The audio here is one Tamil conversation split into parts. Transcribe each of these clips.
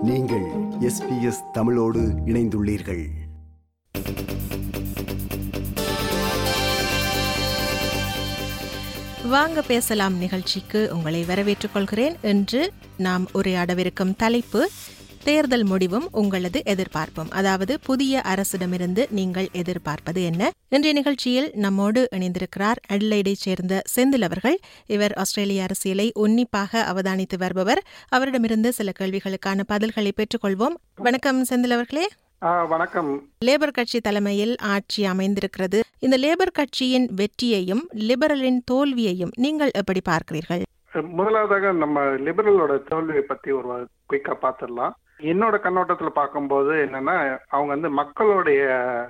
நீங்கள் எஸ்பிஎஸ் தமிழோடு இணைந்துள்ளீர்கள் வாங்க பேசலாம் நிகழ்ச்சிக்கு உங்களை வரவேற்றுக் கொள்கிறேன் இன்று நாம் உரையாடவிருக்கும் தலைப்பு தேர்தல் முடிவும் உங்களது எதிர்பார்ப்பும் அதாவது புதிய அரசிடமிருந்து நீங்கள் எதிர்பார்ப்பது என்ன இன்றைய நிகழ்ச்சியில் நம்மோடு இணைந்திருக்கிறார் அட்லைடைச் சேர்ந்த செந்தில் அவர்கள் இவர் ஆஸ்திரேலிய அரசியலை உன்னிப்பாக அவதானித்து வருபவர் அவரிடமிருந்து சில கேள்விகளுக்கான பதில்களை பெற்றுக்கொள்வோம் வணக்கம் செந்தில் அவர்களே ஆ, வணக்கம் லேபர் கட்சி தலைமையில் ஆட்சி அமைந்திருக்கிறது இந்த லேபர் கட்சியின் வெற்றியையும் லிபரலின் தோல்வியையும் நீங்கள் எப்படி பார்க்கிறீர்கள் முதலாவதாக நம்ம லிபரலோட தோல்வியை பத்தி ஒரு குயிக்கா பார்த்துடலாம் என்னோட கண்ணோட்டத்துல பார்க்கும்போது என்னன்னா அவங்க வந்து மக்களுடைய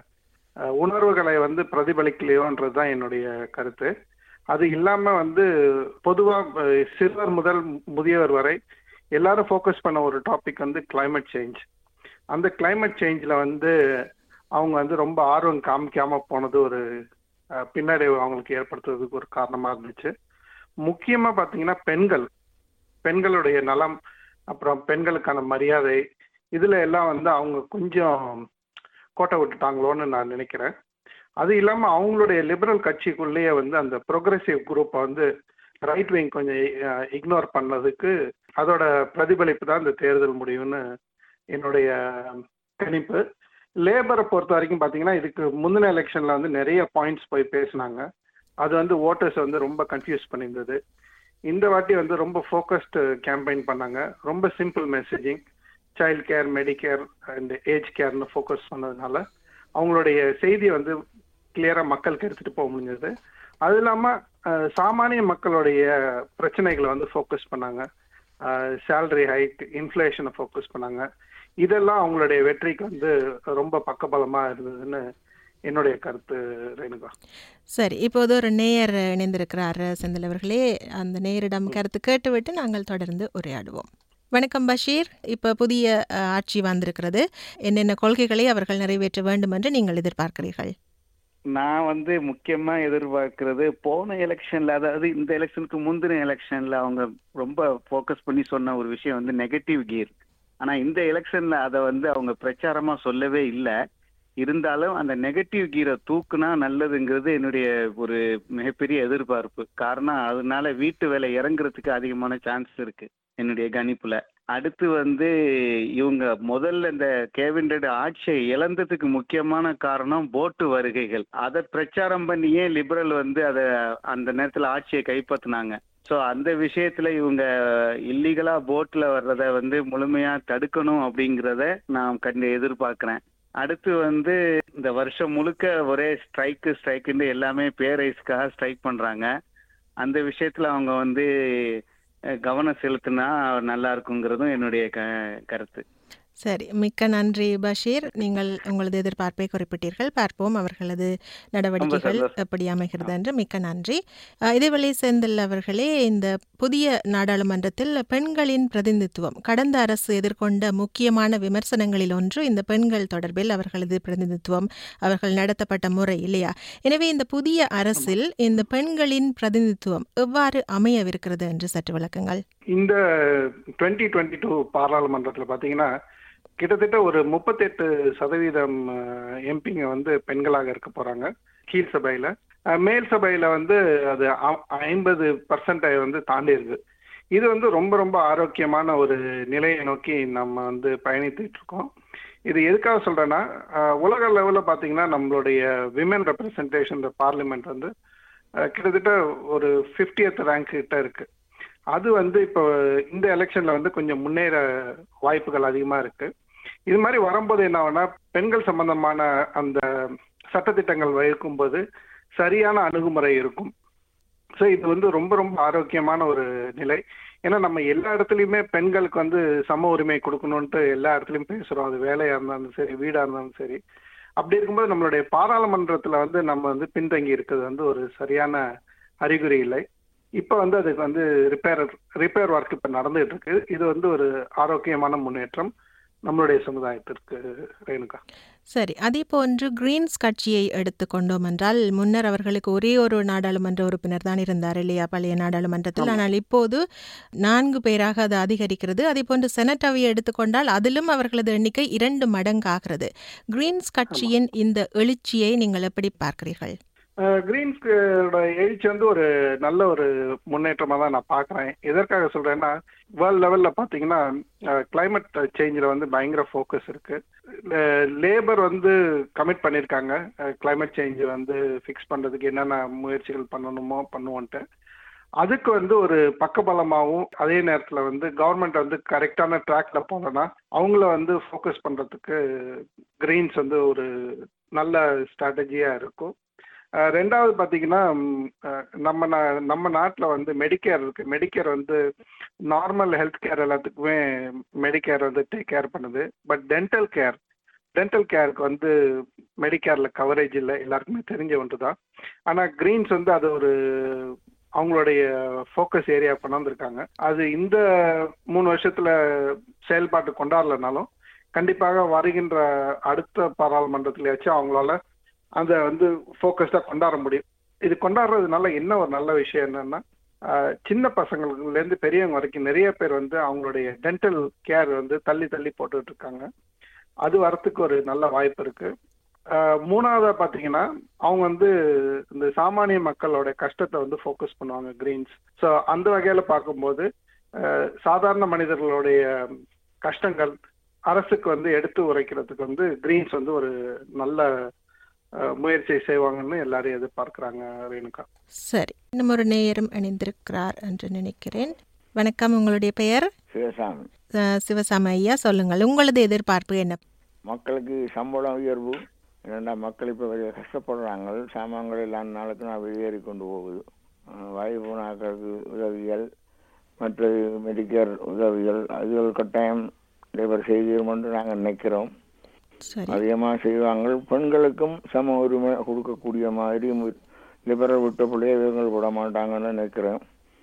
அஹ், உணர்வுகளை வந்து பிரதிபலிக்கலையோன்றதுதான் என்னுடைய கருத்து அது இல்லாம வந்து பொதுவா அஹ், சிறுவர் முதல் முதியவர் வரை எல்லாரும் ஃபோக்கஸ் பண்ண ஒரு டாபிக் வந்து climate சேஞ்ச் அந்த climate சேஞ்சில் வந்து அவங்க வந்து ரொம்ப ஆர்வம் காமிக்காம போனது ஒரு அஹ், பின்னடைவு அவங்களுக்கு ஏற்படுத்துறதுக்கு ஒரு காரணமா இருந்துச்சு முக்கியமா பாத்தீங்கன்னா பெண்கள் பெண்களுடைய நலம் அப்புறம் பெண்களுக்கான மரியாதை இதுல எல்லாம் வந்து அவங்க கொஞ்சம் கோட்டை விட்டுட்டாங்களோன்னு நான் நினைக்கிறேன் அது இல்லாம அவங்களுடைய லிபரல் கட்சிக்குள்ளேயே வந்து அந்த ப்ரோக்ரஸிவ் குரூப்பை வந்து ரைட் விங் கொஞ்சம் இக்னோர் பண்ணதுக்கு அதோட பிரதிபலிப்பு தான் இந்த தேர்தல் முடிவுன்னு என்னுடைய கணிப்பு லேபரை பொறுத்த வரைக்கும் பார்த்தீங்கன்னா இதுக்கு முந்தின எலெக்ஷன்ல வந்து நிறைய பாயிண்ட்ஸ் போய் பேசினாங்க அது வந்து ஓட்டர்ஸ் வந்து ரொம்ப கன்ஃபியூஸ் பண்ணியிருந்தது இந்த வாட்டி வந்து ரொம்ப ஃபோக்கஸ்டு கேம்பெயின் பண்ணாங்க ரொம்ப simple messaging child care medicare and age கேர்னு ஃபோக்கஸ் பண்ணதுனால அவங்களுடைய செய்தியை வந்து கிளியராக மக்களுக்கு எடுத்துகிட்டு போக முடிஞ்சது அது இல்லாமல் சாமானிய மக்களுடைய பிரச்சனைகளை வந்து ஃபோக்கஸ் பண்ணாங்க சேலரி ஹைக் இன்ஃப்ளேஷனை ஃபோக்கஸ் பண்ணாங்க இதெல்லாம் அவங்களுடைய வெற்றிக்கு வந்து ரொம்ப பக்கபலமாக இருந்ததுன்னு என்னுடைய கருத்து ரேணுகா சரி இப்போது ஒரு நேயர் இணைந்திருக்கிறார் செந்தில் அவர்களே அந்த நேயரிடம் கருத்து கேட்டுவிட்டு நாங்கள் தொடர்ந்து உரையாடுவோம் வணக்கம் பஷீர் இப்போ புதிய அஹ், ஆட்சி வந்திருக்கிறது என்னென்ன கொள்கைகளை அவர்கள் நிறைவேற்ற வேண்டும் என்று நீங்கள் எதிர்பார்க்கிறீர்கள் நான் வந்து முக்கியமா எதிர்பார்க்கிறது போன எலெக்ஷன்ல அதாவது இந்த எலெக்ஷனுக்கு முந்தின எலெக்ஷன்ல அவங்க ரொம்ப ஃபோக்கஸ் பண்ணி சொன்ன ஒரு விஷயம் வந்து நெகட்டிவ் கியர் ஆனா இந்த எலெக்ஷன்ல அதை வந்து அவங்க பிரச்சாரமா சொல்லவே இல்லை இருந்தாலும் அந்த நெகட்டிவ் கீரை தூக்குனா நல்லதுங்கிறது என்னுடைய ஒரு மிகப்பெரிய எதிர்பார்ப்பு காரணம் அதனால வீட்டு வேலை இறங்குறதுக்கு அதிகமான சான்ஸ் இருக்கு என்னுடைய கணிப்புல அடுத்து வந்து இவங்க முதல்ல இந்த கேபினட் ஆட்சியை இழந்ததுக்கு முக்கியமான காரணம் போட்டு வருகைகள் அதை பிரச்சாரம் பண்ணியே லிபரல் வந்து அதை அந்த நேரத்தில் ஆட்சியை கைப்பற்றினாங்க ஸோ அந்த விஷயத்துல இவங்க இல்லீகலா போட்ல வர்றத வந்து முழுமையா தடுக்கணும் அப்படிங்கிறத நான் கண்டு எதிர்பார்க்கிறேன் அடுத்து வந்து இந்த வருஷம் முழுக்க ஒரே ஸ்ட்ரைக்கு ஸ்ட்ரைக்குன்னு எல்லாமே பேரைஸ்க்காக ஸ்ட்ரைக் பண்றாங்க அந்த விஷயத்துல அவங்க வந்து அஹ், கவனம் செலுத்தினா நல்லா இருக்குங்கிறதும் என்னுடைய க கருத்து சரி மிக்க நன்றி பஷீர் நீங்கள் உங்களது எதிர்பார்ப்பை குறிப்பிட்டீர்கள் பார்ப்போம் அவர்களது நடவடிக்கைகள் சந்தோஷம். எப்படி அமைகிறது என்று மிக்க நன்றி அஹ், இதேவேளை செந்தில் அவர்களே இந்த புதிய நாடாளுமன்றத்தில் பெண்களின் பிரதிநிதித்துவம் கடந்த அரசு எதிர்கொண்ட முக்கியமான விமர்சனங்களில் ஒன்று இந்த பெண்கள் தொடர்பில் அவர்களது பிரதிநிதித்துவம் அவர்கள் நடத்தப்பட்ட முறை இல்லையா எனவே இந்த புதிய அரசில் இந்த பெண்களின் பிரதிநிதித்துவம் எவ்வாறு அமையவிருக்கிறது என்று சற்று விளக்குங்கள் இந்த டுவெண்ட்டி டுவெண்ட்டி டூ பாராளுமன்றத்தில் பார்த்தீங்கன்னா கிட்டத்தட்ட ஒரு முப்பத்தெட்டு சதவீதம் எம்பிங்க வந்து பெண்களாக இருக்க போறாங்க கீழ் சபையில அஹ், மேல் சபையில வந்து அது ஐம்பது பர்சன்டை வந்து தாண்டி இருக்கு இது வந்து ரொம்ப ரொம்ப ஆரோக்கியமான ஒரு நிலையை நோக்கி நம்ம வந்து பயணித்துட்டு இருக்கோம் இது எதுக்காக சொல்றேன்னா அஹ், உலக லெவலில் பார்த்தீங்கன்னா நம்மளுடைய விமன் ரெப்ரசன்டேஷன் பார்லிமெண்ட் வந்து அஹ், கிட்டத்தட்ட ஒரு 50th ரேங்க் கிட்ட இருக்கு அது வந்து இப்போ இந்த எலெக்ஷன்ல வந்து கொஞ்சம் முன்னேற வாய்ப்புகள் அதிகமா இருக்கு இது மாதிரி வரும்போது என்ன ஆகும்னா பெண்கள் சம்பந்தமான அந்த சட்டத்திட்டங்கள் வைக்கும்போது சரியான அணுகுமுறை இருக்கும் ஸோ இது வந்து ரொம்ப ரொம்ப ஆரோக்கியமான ஒரு நிலை ஏன்னா நம்ம எல்லா இடத்துலையுமே பெண்களுக்கு வந்து சம உரிமை கொடுக்கணுன்ட்டு எல்லா இடத்துலையும் பேசுறோம் அது வேலையா இருந்தாலும் சரி வீடா இருந்தாலும் சரி அப்படி இருக்கும்போது நம்மளுடைய பாராளுமன்றத்துல வந்து நம்ம வந்து பின்தங்கி இருக்கிறது வந்து ஒரு சரியான அறிகுறி இல்லை இப்போ வந்து அதுக்கு வந்து ரிப்பேர் ரிப்பேர் ஒர்க் இப்போ நடந்துகிட்டு இருக்கு இது வந்து ஒரு ஆரோக்கியமான முன்னேற்றம் நம்மளுடைய சமுதாயத்திற்கு ரேணுகா சரி அதே போன்று கிரீன்ஸ் கட்சியை எடுத்துக்கொண்டோம் என்றால் முன்னர் அவர்களுக்கு ஒரே ஒரு நாடாளுமன்ற உறுப்பினர் தான் இருந்தார் இல்லையா பழைய நாடாளுமன்றத்தில் ஆனால் இப்போது நான்கு பேராக அது அதிகரிக்கிறது அதே போன்று செனட்டவை எடுத்துக்கொண்டால் அதிலும் அவர்களது எண்ணிக்கை இரண்டு மடங்காகிறது கிரீன்ஸ் கட்சியின் இந்த எழுச்சியை நீங்கள் எப்படி பார்க்கிறீர்கள் கிரீன்ஸ்கோட எழுச்சி வந்து ஒரு நல்ல ஒரு முன்னேற்றமாக தான் நான் பார்க்குறேன் எதற்காக சொல்கிறேன்னா வேர்ல்ட் லெவலில் பார்த்தீங்கன்னா கிளைமேட் சேஞ்சில் வந்து பயங்கர ஃபோக்கஸ் இருக்கு லேபர் வந்து கமிட் பண்ணியிருக்காங்க கிளைமேட் சேஞ்ச் வந்து ஃபிக்ஸ் பண்ணுறதுக்கு என்னென்ன முயற்சிகள் பண்ணணுமோ பண்ணுவோன்ட்டு அதுக்கு வந்து ஒரு பக்கபலமாகவும் அதே நேரத்தில் வந்து கவர்மெண்ட் வந்து கரெக்டான ட்ராக்ல போனோன்னா அவங்கள வந்து ஃபோக்கஸ் பண்ணுறதுக்கு கிரீன்ஸ் வந்து ஒரு நல்ல ஸ்ட்ராட்டஜியாக இருக்கும் ரெண்டாவது பார்த்தீங்கன்னா நம்ம நம்ம நாட்டில் வந்து மெடிக்கேர் இருக்கு மெடிக்கேர் வந்து நார்மல் ஹெல்த் கேர் எல்லாத்துக்குமே மெடிக்கேர் வந்து டேக் கேர் பண்ணுது பட் டென்டல் கேர் டென்டல் கேருக்கு வந்து மெடிக்கேரில் கவரேஜ் இல்லை எல்லாருக்குமே தெரிஞ்ச ஒன்று தான் ஆனால் கிரீன்ஸ் வந்து அது ஒரு அவங்களுடைய ஃபோக்கஸ் ஏரியா கொண்டாந்துருக்காங்க அது இந்த மூணு வருஷத்துல செயல்பாட்டு கொண்டாடலனாலும் கண்டிப்பாக வருகின்ற அடுத்த பாராளுமன்றத்திலேயாச்சும் அவங்களால அதை வந்து ஃபோக்கஸ்டாக கொண்டாட முடியும் இது கொண்டாடுறதுனால என்ன ஒரு நல்ல விஷயம் என்னன்னா சின்ன பசங்கள்லேருந்து பெரியவங்க வரைக்கும் நிறைய பேர் வந்து அவங்களுடைய டென்டல் கேர் வந்து தள்ளி தள்ளி போட்டுட்டு இருக்காங்க அது வரத்துக்கு ஒரு நல்ல வாய்ப்பு இருக்கு மூணாவதா பார்த்தீங்கன்னா அவங்க வந்து இந்த சாமானிய மக்களோட கஷ்டத்தை வந்து ஃபோக்கஸ் பண்ணுவாங்க கிரீன்ஸ் ஸோ அந்த வகையில் பார்க்கும்போது சாதாரண மனிதர்களுடைய கஷ்டங்கள் அரசுக்கு வந்து எடுத்து உரைக்கிறதுக்கு வந்து கிரீன்ஸ் வந்து ஒரு நல்ல முயற்சியை செய்வாங்கன்னு எல்லாரும் எதிர்பார்க்கிறாங்க ரேணுகா சரி இன்னும் ஒரு நேயரும் இணைந்திருக்கிறார் என்று நினைக்கிறேன் வணக்கம் உங்களுடைய பெயர் சிவசாமி சிவசாமி ஐயா சொல்லுங்கள் உங்களது எதிர்பார்ப்பு என்ன மக்களுக்கு சம்பளம் உயர்வு என்னென்னா மக்கள் இப்போ கஷ்டப்படுறாங்க சாமான்கள் எல்லாம் நாளுக்கு நான் வெளியேறி கொண்டு போகுது வாயு போனாக்களுக்கு உதவிகள் மற்றது மெடிக்கேர் உதவிகள் அதுகள் கட்டாயம் லேபர் செய்கிறோம் என்று நாங்கள் நினைக்கிறோம் அதிகமாக செய்வாங்க பெண்களுக்கும் சம உரிமை கொடுக்கக்கூடிய மாதிரி லிபரல் விட்ட பிள்ளைய இவங்க விட மாட்டாங்கன்னு நினைக்கிறேன்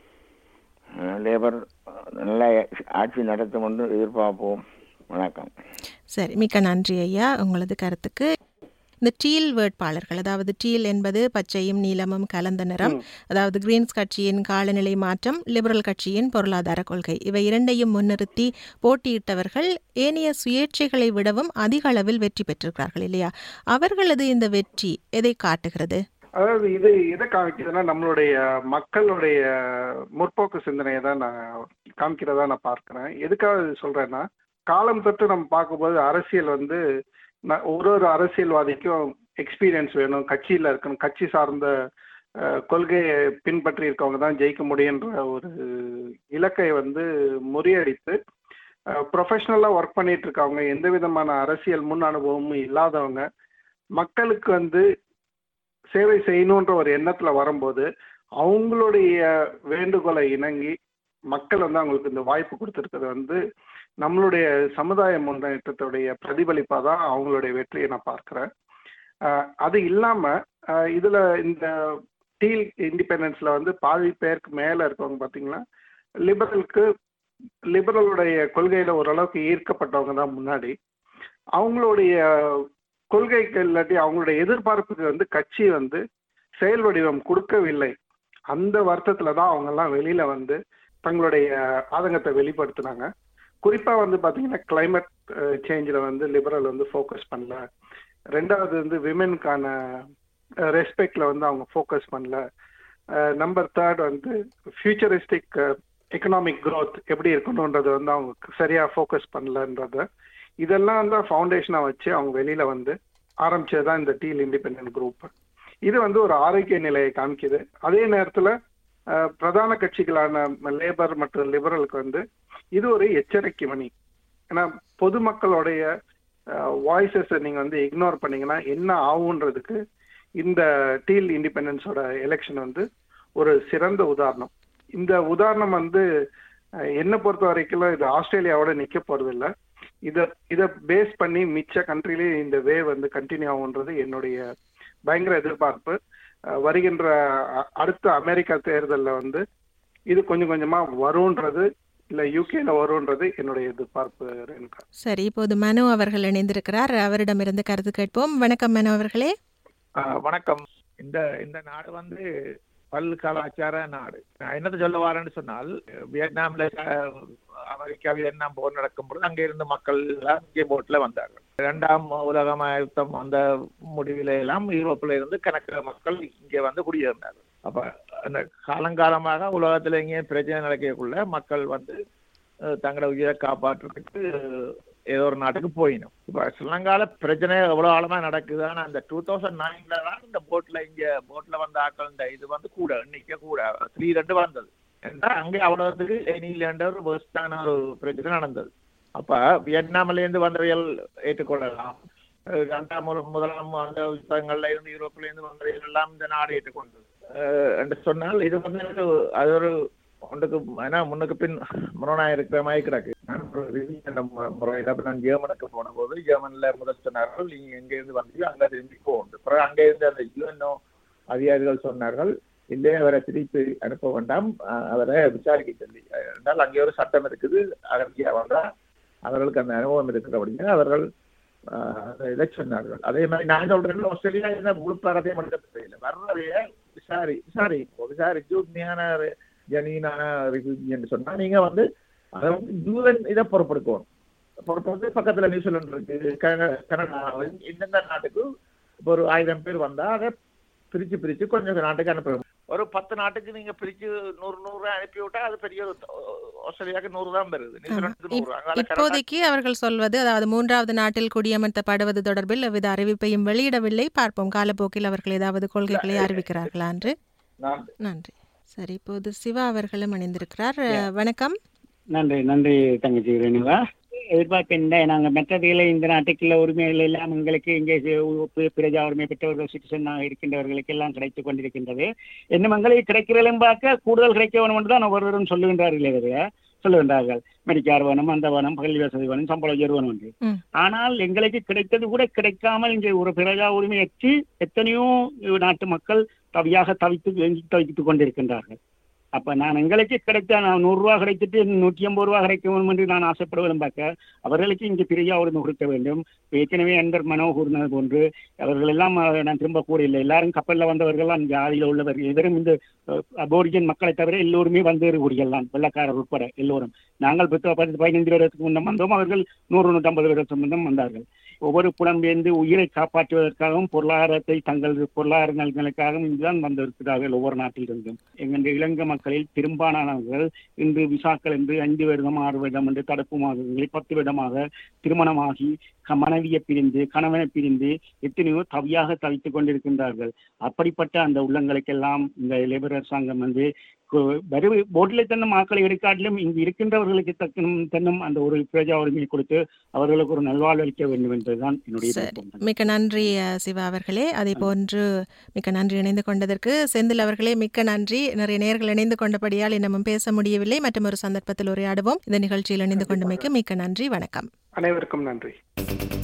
லேபர் நல்லா ஆட்சி நடத்தும் என்று எதிர்பார்ப்போம் வணக்கம் சரி மிக்க நன்றி ஐயா உங்களது கருத்துக்கு இந்த டீல் வேட்பாளர்கள் அதாவது டீல் என்பது பச்சையும் நீலமும் கலந்த நிறம் அதாவது கிரீன்ஸ் கட்சியின் காலநிலை மாற்றம் லிபரல் கட்சியின் பொருளாதார கொள்கை இவை இரண்டையும் முன்னிறுத்தி போட்டியிட்டவர்கள் ஏனைய சுயேட்சைகளை விடவும் அதிக அளவில் வெற்றி பெற்றிருக்கிறார்கள் இல்லையா அவர்களது இந்த வெற்றி எதை காட்டுகிறது அதாவது இது எதை காமிக்குதுன்னா நம்மளுடைய மக்களுடைய முற்போக்கு சிந்தனையை தான் நான் காமிக்கிறதா நான் பார்க்கிறேன் எதுக்காக இது சொல்றேன்னா காலம் தொட்டு நம்ம பார்க்கும்போது அரசியல் வந்து ஒரு ஒரு அரசியல்வாதிக்கும் எக்ஸ்பீரியன்ஸ் வேணும் கட்சியில் இருக்கணும் கட்சி சார்ந்த கொள்கையை பின்பற்றி இருக்கவங்க தான் ஜெயிக்க முடியுன்ற ஒரு இலக்கை வந்து முறியடித்து ப்ரொஃபஷ்னலாக ஒர்க் பண்ணிட்டு இருக்கவங்க எந்த விதமான அரசியல் முன் அனுபவமும் இல்லாதவங்க மக்களுக்கு வந்து சேவை செய்யணுன்ற ஒரு எண்ணத்தில் வரும்போது அவங்களுடைய வேண்டுகோளை இணங்கி மக்கள் வந்து அவங்களுக்கு இந்த வாய்ப்பு கொடுத்துருக்கிறது வந்து நம்மளுடைய சமுதாய முன்னேற்றத்துடைய பிரதிபலிப்பாக தான் அவங்களுடைய வெற்றியை நான் பார்க்குறேன் அது இல்லாமல் இதில் இந்த டீல் இண்டிபெண்டன்ஸில் வந்து பாதி பேருக்கு மேலே இருக்கவங்க பார்த்தீங்கன்னா லிபரலுக்கு லிபரலுடைய கொள்கையில் ஓரளவுக்கு ஈர்க்கப்பட்டவங்க தான் முன்னாடி அவங்களுடைய கொள்கைக்கு இல்லாட்டி அவங்களுடைய எதிர்பார்ப்புக்கு வந்து கட்சி வந்து செயல் வடிவம் கொடுக்கவில்லை அந்த வருத்தத்தில் தான் அவங்கெல்லாம் வெளியில் வந்து தங்களுடைய ஆதங்கத்தை வெளிப்படுத்தினாங்க குறிப்பாக வந்து பார்த்தீங்கன்னா கிளைமேட் சேஞ்சில் வந்து லிபரல் வந்து ஃபோக்கஸ் பண்ணல ரெண்டாவது வந்து விமெனுக்கான ரெஸ்பெக்டில் வந்து அவங்க ஃபோக்கஸ் பண்ணல நம்பர் தேர்ட் வந்து ஃபியூச்சரிஸ்டிக் எக்கனாமிக் க்ரோத் எப்படி இருக்கணுன்றதை வந்து அவங்க சரியாக ஃபோக்கஸ் பண்ணலன்றத இதெல்லாம் தான் ஃபவுண்டேஷனாக வச்சு அவங்க வெளியில் வந்து ஆரம்பிச்சது தான் இந்த டீல் இண்டிபெண்ட் குரூப் இது வந்து ஒரு ஆரோக்கிய நிலையை காமிக்குது அதே நேரத்தில் பிரதான கட்சிகளான லேபர் மற்றும் லிபரலுக்கு வந்து இது ஒரு எச்சரிக்கை மணி ஏன்னா பொதுமக்களுடைய வாய்ஸஸை நீங்கள் வந்து இக்னோர் பண்ணீங்கன்னா என்ன ஆகுன்றதுக்கு இந்த டீல் இண்டிபெண்டன்ஸோட எலெக்ஷன் வந்து ஒரு சிறந்த உதாரணம் இந்த உதாரணம் வந்து என்னை பொறுத்த வரைக்கும் இது ஆஸ்திரேலியாவோட நிற்க போறது இல்லை இதை இதை பேஸ் பண்ணி மிச்ச கண்ட்ரிலேயே இந்த வே வந்து கண்டினியூ ஆகுன்றது என்னுடைய பயங்கர எதிர்பார்ப்பு வருகின்ற அடுத்த அமெரிக்கா தேர்தலில் வந்து இது கொஞ்சம் கொஞ்சமாக வரும்ன்றது இல்ல யூகேல வரும்ன்றது என்னுடைய எதிர்பார்ப்பு ரேணுகா சரி இப்போது மனு அவர்கள் இணைந்திருக்கிறார் அவரிடமிருந்து கருத்து கேட்போம் வணக்கம் மனு அவர்களே ஆஹ் வணக்கம் இந்த இந்த நாடு வந்து பல் கலாச்சார நாடு நான் என்னத்தை சொல்ல வரேன்னு சொன்னால் வியட்நாம்ல அஹ், அமெரிக்கா வியட்நாம் போர் நடக்கும் பொழுது அங்கே இருந்த மக்கள் எல்லாம் இங்கே போட்ல வந்தார்கள் இரண்டாம் உலக யுத்தம் அந்த முடிவில எல்லாம் யூரோப்பில் இருந்து கணக்கு மக்கள் இங்கே வந்து குடியிருந்தார்கள் அப்ப அந்த காலங்காலமாக உலகத்துல இங்கே பிரச்சனை நடக்கக்குள்ள மக்கள் வந்து அஹ், தங்களோட உயிரை காப்பாற்றுறதுக்கு ஏதோ ஒரு நாட்டுக்கு போயிடும் இப்ப ஸ்ரீலங்கால பிரச்சனை எவ்வளவு ஆழமா நடக்குது ஆனா அந்த டூ தௌசண்ட் நைன்ல தான் இந்த போட்ல இங்க போட்ல வந்த ஆட்கள் இந்த இது வந்து கூட எண்ணிக்கை கூட த்ரீ ரெண்டு வந்தது ஏன்னா அங்கே அவ்வளவுக்கு எனிலேண்ட ஒரு வேஸ்டான ஒரு பிரச்சனை நடந்தது அப்ப வியட்நாம்ல இருந்து வந்தவைகள் ஏற்றுக்கொள்ளலாம் அஹ் இரண்டாம் ஒரு முதலாம் அந்த யுத்தங்கள்ல இருந்து யூரோப்ல இருந்து வந்தவைகள் எல்லாம் இந்த நாடு ஏற்றுக்கொண்டது அஹ் என்று சொன்னால் இது வந்து எனக்கு அது ஒரு ஒன்றுக்கு ஏன்னா முன்னுக்கு பின் முரணா இருக்கிற மாதிரி கிடக்கு நான் ஒரு review என்ற மு- முறையில அப்ப நான் ஜெர்மனுக்கு போன போது ஜெர்மன்ல முதல் சொன்னார்கள் நீங்க எங்க இருந்து வந்தீங்க அங்க திரும்பி போகுது அப்புறம் அங்க இருந்து அந்த யுஎன்ஓ அதிகாரிகள் சொன்னார்கள் இல்லையே அவரை திருப்பி அனுப்ப வேண்டாம் அஹ் அவரை விசாரிக்க சொல்லி என்றால் அங்கே ஒரு சட்டம் இருக்குது அகர்த்தியா வந்தா அவர்களுக்கு அந்த அனுபவம் இருக்கிறபடியா அவர்கள் அஹ், அந்த இதை சொன்னார்கள் அதே மாதிரி நான் சொல்றேன் ஆஸ்திரேலியா இருந்த முழு பரத்தையும் எடுக்க தேவையில்லை வர்றதைய விசாரி விசாரி விசாரிச்சு உண்மையான ஜனீனான ரிஃப்யூஜி என்று சொன்னா நீங்க வந்து அதை வந்து யூஎன் இதை பொறுப்பெடுக்கணும் பொறுப்பெடுத்து பக்கத்துல நியூசிலாந்து இருக்கு கன- கனடா எந்தெந்த நாட்டுக்கு இப்ப ஒரு ஆயிரம் பேர் வந்தா அதை பிரிச்சு பிரிச்சு கொஞ்சம் நாட்டுக்கு அனுப்பணும் ஒரு பத்து நாட்டுக்கு நீங்க பிரிச்சு நூறு நூறு அனுப்பி விட்டா அது பெரிய ஒரு த- ஆஸ்திரேலியாவுக்கு நூறு தான் வருது நியூசிலாந்துக்கு இப்- நூறு அங்கால கனடா இப்போதைக்கு அவர்கள் சொல்வது அதாவது மூன்றாவது நாட்டில் குடியமர்த்தப்படுவது தொடர்பில் எவ்வித அறிவிப்பையும் வெளியிடவில்லை பார்ப்போம் காலப்போக்கில் அவர்கள் ஏதாவது கொள்கைகளை அறிவிக்கிறார்களா என்று நான் நன்றி சரி இப்போது சிவா அவர்களும் இணைந்திருக்கிறார் வணக்கம் நன்றி நன்றி தங்கச்சி ரேணுகா எதிர்பார்க்கின்ற நாங்கள் மற்றதுகளை இந்த நாட்டுக்குள்ள உரிமைகள் எல்லாம் எங்களுக்கு இங்கே சி- பிரஜா உரிமை பெற்றவர்கள் சிட்டிசனாக இருக்கின்றவர்களுக்கு எல்லாம் கிடைத்துக் கொண்டிருக்கின்றது இன்னும் எங்களுக்கு கிடைக்கிறதும் பார்க்க கூடுதல் கிடைக்க வேணும் என்று தான் ஒவ்வொருவரும் சொல்லுகின்றார்களே தவிர சொல்லுகின்றார்கள் மெடிக்கார் வேணும் அந்த வேணும் கல்வி வசதி வேணும் சம்பள உயர்வு வேணும் என்று ம். ஆனால் எங்களுக்கு கிடைத்தது கூட கிடைக்காமல் இங்கே ஒரு பிரஜா உரிமையற்று எத்தனையோ நாட்டு மக்கள் தவியாக தவித்து ஏங்கி தவித்துக் கொண்டிருக்கின்றார்கள் அப்ப நான் எங்களுக்கு கிடைத்த நான் நூறு ரூபா கிடைச்சிட்டு நூற்றி ஐம்பது ரூபா கிடைக்க வேண்டும் என்று நான் ஆசைப்படுவதும் பார்க்க அவர்களுக்கு இங்கு பெரிய உரிமை கொடுக்க வேண்டும் ஏற்கனவே அன்பர் மனோ கூறினது போன்று அவர்கள் எல்லாம் அஹ், நான் திரும்ப கூறவில்லை எல்லாரும் கப்பல்ல வந்தவர்கள் அந்த ஆதியில் உள்ளவர்கள் எவரும் இந்த அபோரிஜன் மக்களை தவிர எல்லோருமே வந்தேறுகுடிகள் தான் வெள்ளக்காரர் உட்பட எல்லோரும் நாங்கள் பத்து பத்து பதினைந்து வருடத்துக்கு முன்னம் வந்தோம் அவர்கள் நூறு நூற்றம்பது வருடத்துக்கு முன்னம் வந்தார்கள் ஒவ்வொரு புலம்பெயர்ந்து உயிரை காப்பாற்றுவதற்காகவும் பொருளாதாரத்தை தங்கள் பொருளாதார நலன்களுக்காகவும் இங்குதான் வந்திருக்கிறார்கள் ஒவ்வொரு நாட்டிலிருந்தும் எங்களுடைய இலங்கை மக்களில் பெரும்பாலானவர்கள் இன்று விசாக்கள் என்று ஐந்து வருடம் ஆறு வருடம் என்று தடுப்பு மாதங்களை பத்து வருடமாக திருமணமாகி க- மனைவியை பிரிந்து கணவனை பிரிந்து எத்தனையோ தவியாக தவித்துக் கொண்டிருக்கின்றார்கள் அப்படிப்பட்ட அந்த உள்ளங்களுக்கெல்லாம் இந்த லேபர் அரசாங்கம் வந்து வரு போட்டில் தன்னும் ஆக்களை எடுக்காட்டிலும் இங்கு இருக்கின்றவர்களுக்கு தக்கனும் தன்னும் அந்த ஒரு பிரஜா உரிமையை கொடுத்து அவர்களுக்கு ஒரு நல்வாழ்வு அளிக்க வேண்டும் என்பதுதான் என்னுடைய சரி விருப்பம். மிக்க நன்றி அஹ், சிவா அவர்களே அதே போன்று மிக்க நன்றி இணைந்து கொண்டதற்கு செந்தில் அவர்களே மிக்க நன்றி நிறைய நேர்கள் இணைந்து கொண்டபடியால் இன்னமும் பேச முடியவில்லை மற்றும் ஒரு சந்தர்ப்பத்தில் உரையாடுவோம் இந்த நிகழ்ச்சியில் இணைந்து கொண்டமைக்கு மிக்க நன்றி வணக்கம் அனைவருக்கும் நன்றி